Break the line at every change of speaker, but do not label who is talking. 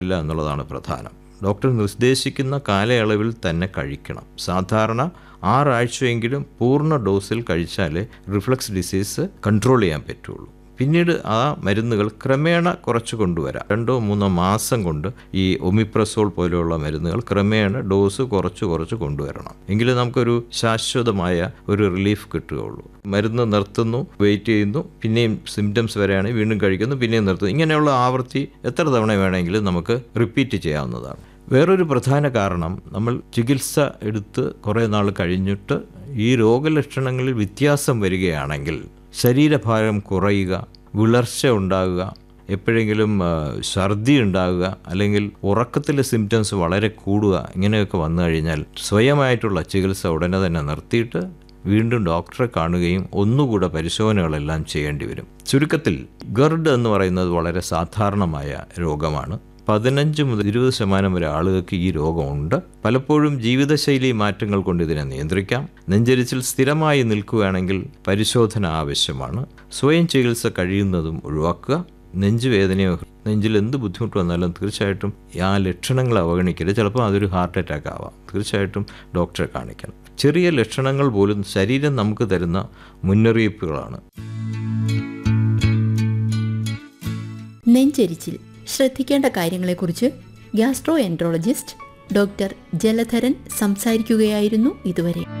ഇല്ല എന്നുള്ളതാണ് പ്രധാനം ഡോക്ടർ നിർദ്ദേശിക്കുന്ന കാലയളവിൽ തന്നെ കഴിക്കണം സാധാരണ ആറാഴ്ചയെങ്കിലും പൂർണ്ണ ഡോസിൽ കഴിച്ചാലേ റിഫ്ലക്സ് ഡിസീസ് കൺട്രോൾ ചെയ്യാൻ പറ്റുള്ളൂ പിന്നീട് ആ മരുന്നുകൾ ക്രമേണ കുറച്ച് കൊണ്ടുവരാം രണ്ടോ മൂന്നോ മാസം കൊണ്ട് ഈ ഒമിപ്രസോൾ പോലെയുള്ള മരുന്നുകൾ ക്രമേണ ഡോസ് കുറച്ച് കുറച്ച് കൊണ്ടുവരണം എങ്കിലും നമുക്കൊരു ശാശ്വതമായ ഒരു റിലീഫ് കിട്ടുകയുള്ളൂ മരുന്ന് നിർത്തുന്നു വെയിറ്റ് ചെയ്യുന്നു പിന്നെയും സിംറ്റംസ് വരെയാണെങ്കിൽ വീണ്ടും കഴിക്കുന്നു പിന്നെയും നിർത്തുന്നു ഇങ്ങനെയുള്ള ആവൃത്തി എത്ര തവണ വേണമെങ്കിലും നമുക്ക് റിപ്പീറ്റ് ചെയ്യാവുന്നതാണ് വേറൊരു പ്രധാന കാരണം നമ്മൾ ചികിത്സ എടുത്ത് കുറേ നാൾ കഴിഞ്ഞിട്ട് ഈ രോഗലക്ഷണങ്ങളിൽ വ്യത്യാസം വരികയാണെങ്കിൽ ശരീരഭാരം കുറയുക വിളർച്ച ഉണ്ടാകുക എപ്പോഴെങ്കിലും ആ, ഛർദി ഉണ്ടാകുക അല്ലെങ്കിൽ ഉറക്കത്തിലെ സിംറ്റംസ് വളരെ കൂടുക ഇങ്ങനെയൊക്കെ വന്നു കഴിഞ്ഞാൽ സ്വയമായിട്ടുള്ള ചികിത്സ ഉടനെ തന്നെ നിർത്തിയിട്ട് വീണ്ടും ഡോക്ടറെ കാണുകയും ഒന്നുകൂടെ പരിശോധനകളെല്ലാം ചെയ്യേണ്ടി വരും ചുരുക്കത്തിൽ ഗർഡ് എന്ന് പറയുന്നത് വളരെ സാധാരണമായ രോഗമാണ് പതിനഞ്ച് മുതൽ ഇരുപത് ശതമാനം വരെ ആളുകൾക്ക് ഈ രോഗമുണ്ട് പലപ്പോഴും ജീവിതശൈലി മാറ്റങ്ങൾ കൊണ്ട് ഇതിനെ നിയന്ത്രിക്കാം നെഞ്ചരിച്ചിൽ സ്ഥിരമായി നിൽക്കുകയാണെങ്കിൽ പരിശോധന ആവശ്യമാണ് സ്വയം ചികിത്സ കഴിയുന്നതും ഒഴിവാക്കുക നെഞ്ചുവേദനയോ നെഞ്ചിൽ എന്ത് ബുദ്ധിമുട്ട് വന്നാലും തീർച്ചയായിട്ടും ആ ലക്ഷണങ്ങൾ അവഗണിക്കരുത് ചിലപ്പോൾ അതൊരു ഹാർട്ട് അറ്റാക്ക് ആവാം തീർച്ചയായിട്ടും ഡോക്ടറെ കാണിക്കണം ചെറിയ ലക്ഷണങ്ങൾ പോലും ശരീരം നമുക്ക് തരുന്ന മുന്നറിയിപ്പുകളാണ്
നെഞ്ചരിച്ചിൽ ശ്രദ്ധിക്കേണ്ട കാര്യങ്ങളെക്കുറിച്ച് ഗ്യാസ്ട്രോ എൻട്രോളജിസ്റ്റ് ഡോക്ടർ ജലധരൻ സംസാരിക്കുകയായിരുന്നു ഇതുവരെ